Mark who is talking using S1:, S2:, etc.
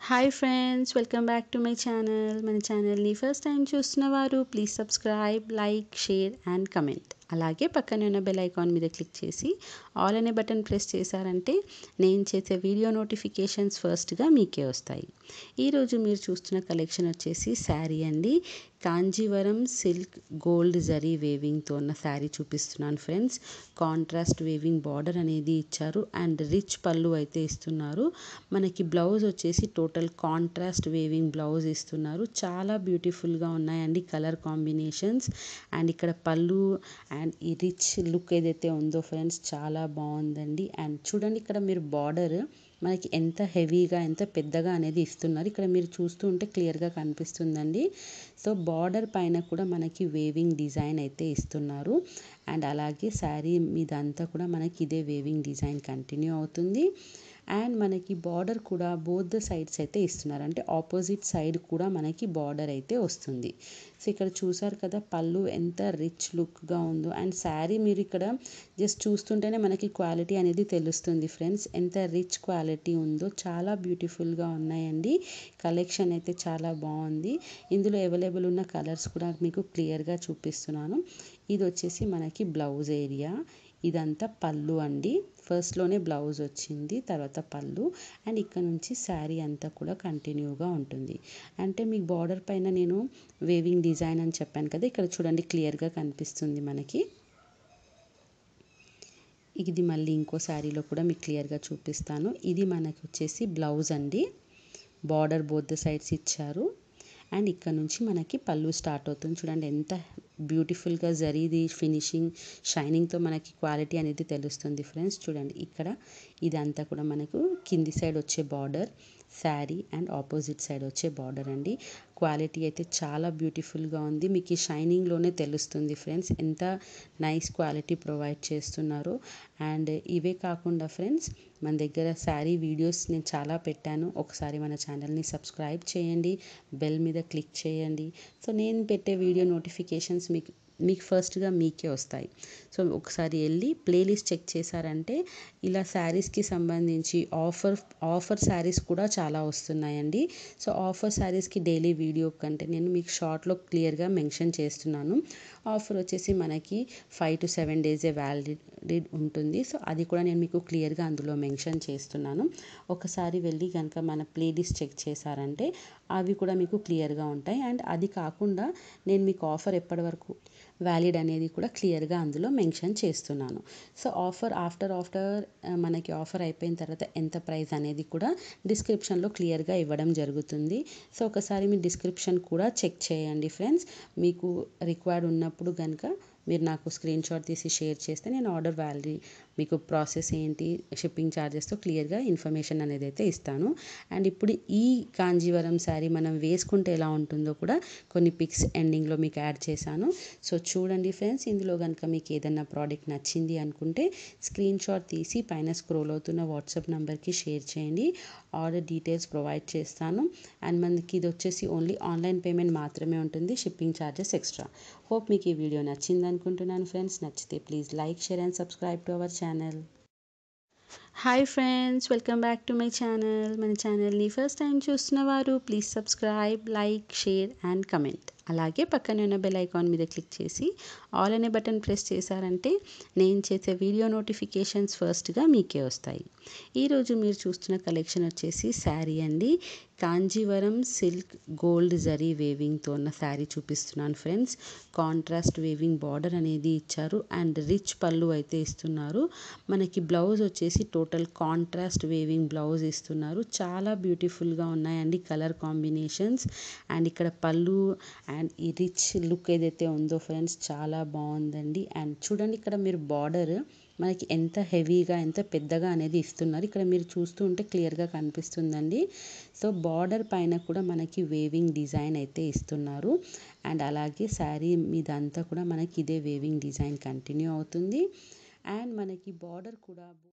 S1: hi friends welcome back to my channel మన ఛానల్ని first time చూస్తున్న వారు please subscribe like share and comment అలాగే పక్కనే ఉన్న బెల్ ఐకాన్ మీద క్లిక్ చేసి ఆల్ అనే బటన్ ప్రెస్ చేశారంటే నేను చేసే వీడియో నోటిఫికేషన్స్ ఫస్ట్గా మీకే వస్తాయి ఈరోజు మీరు చూస్తున్న కలెక్షన్ వచ్చేసి శారీ అండి కాంజీవరం సిల్క్ గోల్డ్ జరీ వేవింగ్తో ఉన్న శారీ చూపిస్తున్నాను ఫ్రెండ్స్ కాంట్రాస్ట్ వేవింగ్ బార్డర్ అనేది ఇచ్చారు అండ్ రిచ్ పళ్ళు అయితే ఇస్తున్నారు మనకి బ్లౌజ్ వచ్చేసి టోటల్ కాంట్రాస్ట్ వేవింగ్ బ్లౌజ్ ఇస్తున్నారు చాలా బ్యూటిఫుల్గా ఉన్నాయండి కలర్ కాంబినేషన్స్ అండ్ ఇక్కడ పళ్ళు అండ్ ఈ రిచ్ లుక్ ఏదైతే ఉందో ఫ్రెండ్స్ చాలా బాగుందండి అండ్ చూడండి ఇక్కడ మీరు బార్డర్ మనకి ఎంత హెవీగా ఎంత పెద్దగా అనేది ఇస్తున్నారు ఇక్కడ మీరు చూస్తూ ఉంటే క్లియర్గా కనిపిస్తుందండి సో బార్డర్ పైన కూడా మనకి వేవింగ్ డిజైన్ అయితే ఇస్తున్నారు అండ్ అలాగే శారీ మీద అంతా కూడా మనకి ఇదే వేవింగ్ డిజైన్ కంటిన్యూ అవుతుంది అండ్ మనకి బార్డర్ కూడా బోత్ ద సైడ్స్ అయితే ఇస్తున్నారు అంటే ఆపోజిట్ సైడ్ కూడా మనకి బార్డర్ అయితే వస్తుంది సో ఇక్కడ చూసారు కదా పళ్ళు ఎంత రిచ్ లుక్గా ఉందో అండ్ శారీ మీరు ఇక్కడ జస్ట్ చూస్తుంటేనే మనకి క్వాలిటీ అనేది తెలుస్తుంది ఫ్రెండ్స్ ఎంత రిచ్ క్వాలిటీ ఉందో చాలా బ్యూటిఫుల్గా ఉన్నాయండి కలెక్షన్ అయితే చాలా బాగుంది ఇందులో అవైలబుల్ ఉన్న కలర్స్ కూడా మీకు క్లియర్గా చూపిస్తున్నాను ఇది వచ్చేసి మనకి బ్లౌజ్ ఏరియా ఇదంతా పళ్ళు అండి ఫస్ట్లోనే బ్లౌజ్ వచ్చింది తర్వాత పళ్ళు అండ్ ఇక్కడ నుంచి శారీ అంతా కూడా కంటిన్యూగా ఉంటుంది అంటే మీకు బార్డర్ పైన నేను వేవింగ్ డిజైన్ అని చెప్పాను కదా ఇక్కడ చూడండి క్లియర్గా కనిపిస్తుంది మనకి ఇది మళ్ళీ ఇంకో శారీలో కూడా మీకు క్లియర్గా చూపిస్తాను ఇది మనకి వచ్చేసి బ్లౌజ్ అండి బార్డర్ బోత్ ద సైడ్స్ ఇచ్చారు అండ్ ఇక్కడ నుంచి మనకి పళ్ళు స్టార్ట్ అవుతుంది చూడండి ఎంత బ్యూటిఫుల్గా జరీది ఫినిషింగ్ షైనింగ్తో మనకి క్వాలిటీ అనేది తెలుస్తుంది ఫ్రెండ్స్ చూడండి ఇక్కడ ఇదంతా కూడా మనకు కింది సైడ్ వచ్చే border sari and opposite side వచ్చే బార్డర్ అండి క్వాలిటీ అయితే చాలా బ్యూటిఫుల్గా ఉంది మీకు ఈ షైనింగ్లోనే తెలుస్తుంది ఫ్రెండ్స్ ఎంత నైస్ క్వాలిటీ ప్రొవైడ్ చేస్తున్నారో అండ్ ఇవే కాకుండా ఫ్రెండ్స్ మన దగ్గర శారీ వీడియోస్ నేను చాలా పెట్టాను ఒకసారి మన ఛానల్ని సబ్స్క్రైబ్ చేయండి బెల్ మీద క్లిక్ చేయండి సో నేను పెట్టే వీడియో నోటిఫికేషన్స్ మీకు మీకు ఫస్ట్గా మీకే వస్తాయి సో ఒకసారి వెళ్ళి ప్లేలిస్ట్ చెక్ చేశారంటే ఇలా శారీస్కి సంబంధించి ఆఫర్ ఆఫర్ శారీస్ కూడా చాలా వస్తున్నాయండి సో ఆఫర్ శారీస్కి డైలీ వీడియో కంటే నేను మీకు షార్ట్లో క్లియర్గా మెన్షన్ చేస్తున్నాను ఆఫర్ వచ్చేసి మనకి ఫైవ్ టు సెవెన్ డేసే వ్యాలిడ్ ఉంటుంది సో అది కూడా నేను మీకు క్లియర్గా అందులో మెన్షన్ చేస్తున్నాను ఒకసారి వెళ్ళి కనుక మన ప్లేలిస్ట్ చెక్ చేశారంటే అవి కూడా మీకు క్లియర్గా ఉంటాయి అండ్ అది కాకుండా నేను మీకు ఆఫర్ ఎప్పటి వరకు వ్యాలిడ్ అనేది కూడా క్లియర్గా అందులో మెన్షన్ చేస్తున్నాను సో ఆఫర్ ఆఫ్టర్ ఆఫ్టర్ మనకి ఆఫర్ అయిపోయిన తర్వాత ఎంత ప్రైస్ అనేది కూడా డిస్క్రిప్షన్లో క్లియర్గా ఇవ్వడం జరుగుతుంది సో ఒకసారి మీ డిస్క్రిప్షన్ కూడా చెక్ చేయండి ఫ్రెండ్స్ మీకు రిక్వైర్డ్ ఉన్నప్పుడు కనుక మీరు నాకు స్క్రీన్ షాట్ తీసి షేర్ చేస్తే నేను ఆర్డర్ వ్యాలిడీ మీకు ప్రాసెస్ ఏంటి షిప్పింగ్ ఛార్జెస్తో క్లియర్గా ఇన్ఫర్మేషన్ అనేది అయితే ఇస్తాను అండ్ ఇప్పుడు ఈ కాంజీవరం శారీ మనం వేసుకుంటే ఎలా ఉంటుందో కూడా కొన్ని పిక్స్ ఎండింగ్లో మీకు యాడ్ చేశాను సో చూడండి ఫ్రెండ్స్ ఇందులో కనుక మీకు ఏదైనా ప్రోడక్ట్ నచ్చింది అనుకుంటే స్క్రీన్ షాట్ తీసి పైన స్క్రోల్ అవుతున్న వాట్సాప్ నెంబర్కి షేర్ చేయండి ఆర్డర్ డీటెయిల్స్ ప్రొవైడ్ చేస్తాను అండ్ మనకి ఇది వచ్చేసి ఓన్లీ ఆన్లైన్ పేమెంట్ మాత్రమే ఉంటుంది షిప్పింగ్ ఛార్జెస్ ఎక్స్ట్రా హోప్ మీకు ఈ వీడియో నచ్చింది అనుకుంటున్నాను ఫ్రెండ్స్ నచ్చితే please like share and subscribe to our channel hi friends welcome back to my channel మన ఛానల్ని ఫస్ట్ టైం చూస్తున్న వారు please subscribe like share and comment అలాగే పక్కనే ఉన్న బెల్ ఐకాన్ మీద క్లిక్ చేసి ఆల్ అనే బటన్ ప్రెస్ చేశారంటే నేను చేసే వీడియో నోటిఫికేషన్స్ ఫస్ట్గా మీకే వస్తాయి ఈరోజు మీరు చూస్తున్న కలెక్షన్ వచ్చేసి శారీ అండి కాంజీవరం సిల్క్ గోల్డ్ జరీ వేవింగ్తో ఉన్న శారీ చూపిస్తున్నాను ఫ్రెండ్స్ కాంట్రాస్ట్ వేవింగ్ బార్డర్ అనేది ఇచ్చారు అండ్ రిచ్ పళ్ళు అయితే ఇస్తున్నారు మనకి బ్లౌజ్ వచ్చేసి టోటల్ కాంట్రాస్ట్ వేవింగ్ బ్లౌజ్ ఇస్తున్నారు చాలా బ్యూటిఫుల్గా ఉన్నాయండి కలర్ కాంబినేషన్స్ అండ్ ఇక్కడ పళ్ళు అండ్ ఈ రిచ్ లుక్ ఏదైతే ఉందో ఫ్రెండ్స్ చాలా బాగుందండి అండ్ చూడండి ఇక్కడ మీరు బార్డర్ మనకి ఎంత హెవీగా ఎంత పెద్దగా అనేది ఇస్తున్నారు ఇక్కడ మీరు చూస్తూ ఉంటే క్లియర్గా కనిపిస్తుందండి సో బార్డర్ పైన కూడా మనకి వేవింగ్ డిజైన్ అయితే ఇస్తున్నారు అండ్ అలాగే శారీ మీద అంతా కూడా మనకి ఇదే వేవింగ్ డిజైన్ కంటిన్యూ అవుతుంది అండ్ మనకి బార్డర్ కూడా